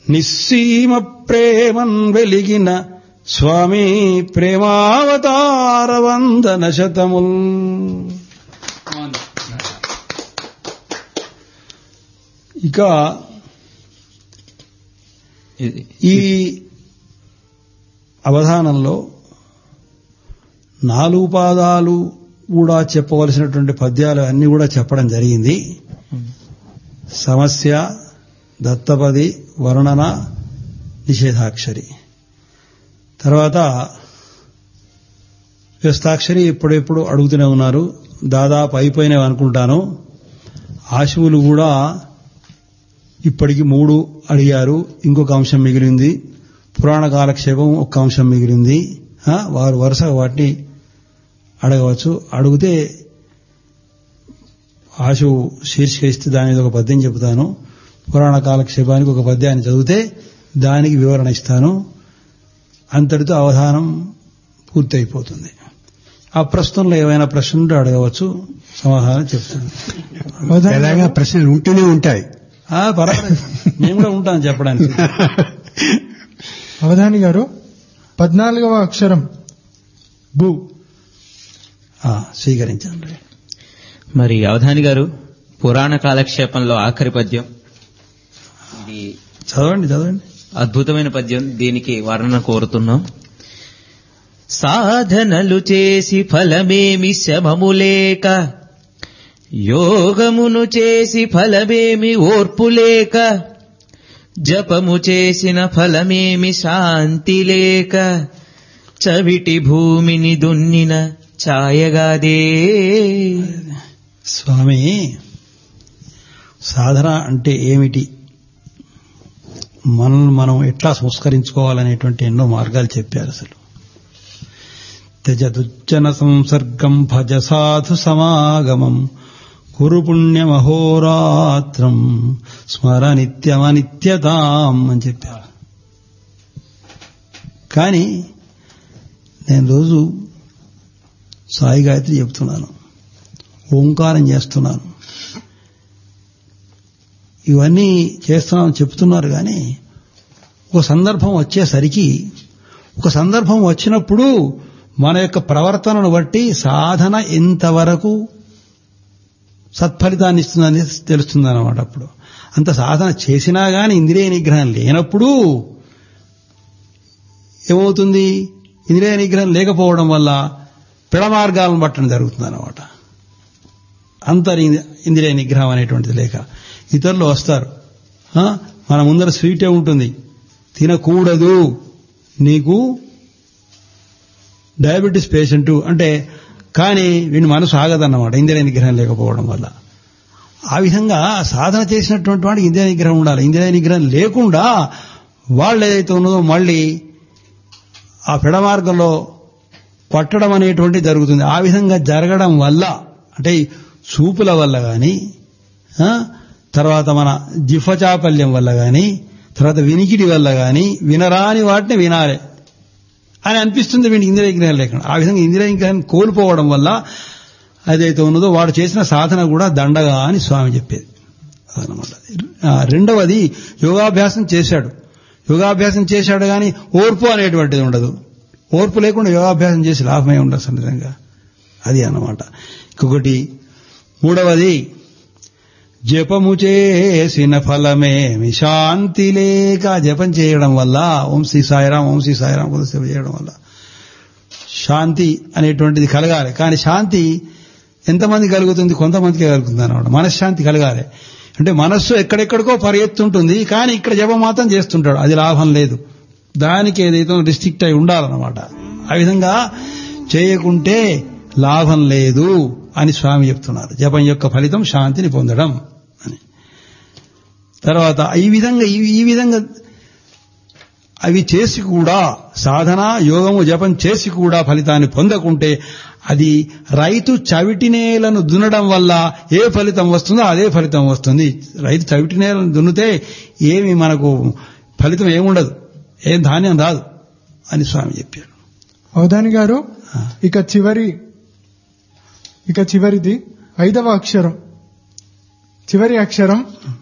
నిస్సీమ ప్రేమన్ వెలిగిన స్వామి ప్రేమావతార వందన శతముల్ ఇక ఇది- ఈ అవధానంలో నాలుగు పాదాలు కూడా చెప్పవలసినటువంటి పద్యాలు అన్ని కూడా చెప్పడం జరిగింది సమస్య దత్తపది వర్ణన నిషేధాక్షరి తర్వాత వ్యస్తాక్షరి ఇప్పుడెప్పుడు అడుగుతూనే ఉన్నారు దాదాపు అయిపోయినవి అనుకుంటాను ఆశువులు కూడా ఇప్పటికి మూడు అడిగారు ఇంకొక అంశం మిగిలింది పురాణ కాలక్షేపం ఒక అంశం మిగిలింది ఆ, వారు వరుసగా వాటిని అడగవచ్చు అడిగితే ఆశు శీర్షిక ఇస్తే దాని మీద ఒక పద్యం చెబుతాను పురాణ కాలక్షేపానికి ఒక పద్యాన్ని చదివితే దానికి వివరణ ఇస్తాను అంతటితో అవధానం పూర్తయిపోతుంది ఆ ప్రశ్నలో ఏవైనా ప్రశ్నలు అడగవచ్చు సమాధానం చెప్తాను ఎలాగా ప్రశ్నలు ఉంటూనే ఉంటాయి ఆ, పర్వాలేదు నేను కూడా ఉంటాను చెప్పడానికి అవధాని గారు పద్నాలుగవ అక్షరం భూ ఆ, స్వీకరించండి మరి అవధాని గారు పురాణ కాలక్షేపంలో ఆఖరి పద్యం ఇది చదవండి చదవండి అద్భుతమైన పద్యం దీనికి వర్ణన కోరుతున్నాం సాధనలు చేసి ఫలమేమి శమములేక యోగమును చేసి ఫలమేమి ఓర్పులేక జపము చేసిన ఫలమేమి శాంతి లేక చవిటి భూమిని దున్నిన ఛాయగాదే స్వామి సాధన అంటే ఏమిటి మనల్ని మనం ఎట్లా సంస్కరించుకోవాలనేటువంటి ఎన్నో మార్గాలు చెప్పారు అసలు త్యజదుజ్జన సంసర్గం భజ సాధు సమాగమం కురు పుణ్యమహోరాత్రం స్మర నిత్యమనిత్యతాం అని చెప్పారు కానీ నేను రోజు సాయి గాయత్రి చెప్తున్నాను ఓంకారం చేస్తున్నాను ఇవన్నీ చేస్తున్నామని చెప్తున్నారు కానీ ఒక సందర్భం వచ్చేసరికి ఒక సందర్భం వచ్చినప్పుడు మన యొక్క ప్రవర్తనను బట్టి సాధన ఎంతవరకు సత్ఫలితాన్ని ఇస్తుందని తెలుస్తుంది అనమాట అప్పుడు అంత సాధన చేసినా గాని ఇంద్రియ నిగ్రహం లేనప్పుడు ఏమవుతుంది ఇంద్రియ నిగ్రహం లేకపోవడం వల్ల పిడ మార్గాలను పట్టడం జరుగుతుంది అనమాట అంతరి ఇంద్రియ నిగ్రహం అనేటువంటిది లేక ఇతరులు వస్తారు ఆ, మన ముందర స్వీటే ఉంటుంది తినకూడదు నీకు డయాబెటీస్ పేషెంట్ అంటే కానీ వీడి మనసు ఆగదన్నమాట ఇంద్రియ నిగ్రహం లేకపోవడం వల్ల ఆ విధంగా సాధన చేసినటువంటి వాడికి ఇంద్రియ నిగ్రహం ఉండాలి ఇంద్రియ నిగ్రహం లేకుండా వాళ్ళు ఏదైతే ఉన్నదో మళ్ళీ ఆ పెడ మార్గంలో పట్టడం అనేటువంటి జరుగుతుంది ఆ విధంగా జరగడం వల్ల అంటే ఈ చూపుల వల్ల కానీ తర్వాత మన జిఫచాపల్యం వల్ల కానీ తర్వాత వినికిడి వల్ల కానీ వినరాని వాటిని వినాలి అని అనిపిస్తుంది వీడికి ఇంద్రియ నిగ్రహం లేకుండా ఆ విధంగా ఇంద్రియ నిగ్రహం కోల్పోవడం వల్ల అదైతే ఉన్నదో వాడు చేసిన సాధన కూడా దండగా అని స్వామి చెప్పేది అదనమాట ఆ, రెండవది యోగాభ్యాసం చేశాడు యోగాభ్యాసం చేశాడు కానీ ఓర్పు అనేటువంటిది ఉండదు ఓర్పు లేకుండా యోగాభ్యాసం చేసి లాభమే ఉండదు సందర్భంగా అది అన్నమాట ఇంకొకటి మూడవది జపము చేసిన ఫలమేమి శాంతి లేక జపం చేయడం వల్ల ఓం శ్రీ సాయిరాం ఓం శ్రీ సాయిరాం కొద్దిసేపు చేయడం వల్ల శాంతి అనేటువంటిది కలగాలి కానీ శాంతి ఎంతమంది కలుగుతుంది కొంతమందికే కలుగుతుంది అన్నమాట మనశ్శాంతి కలగాలి అంటే మనస్సు ఎక్కడెక్కడికో పరిగెత్తుంటుంది కానీ ఇక్కడ జపం మాత్రం చేస్తుంటాడు అది లాభం లేదు దానికి ఏదైతే రిస్ట్రిక్ట్ అయి ఉండాలన్నమాట ఆ విధంగా చేయకుంటే లాభం లేదు అని స్వామి చెప్తున్నారు జపం యొక్క ఫలితం శాంతిని పొందడం అని తర్వాత ఈ విధంగా ఈ- ఈ విధంగా అవి చేసి కూడా సాధన యోగము జపం చేసి కూడా ఫలితాన్ని పొందకుంటే అది రైతు చవిటి నేలను దున్నడం వల్ల ఏ ఫలితం వస్తుందో అదే ఫలితం వస్తుంది రైతు చవిటి నేలను దున్నితే ఏమి మనకు ఫలితం ఏముండదు ఏం ధాన్యం రాదు అని స్వామి చెప్పారు అవధాని గారు ఇక చివరి ఇక చివరిది ఐదవ అక్షరం చివరి అక్షరం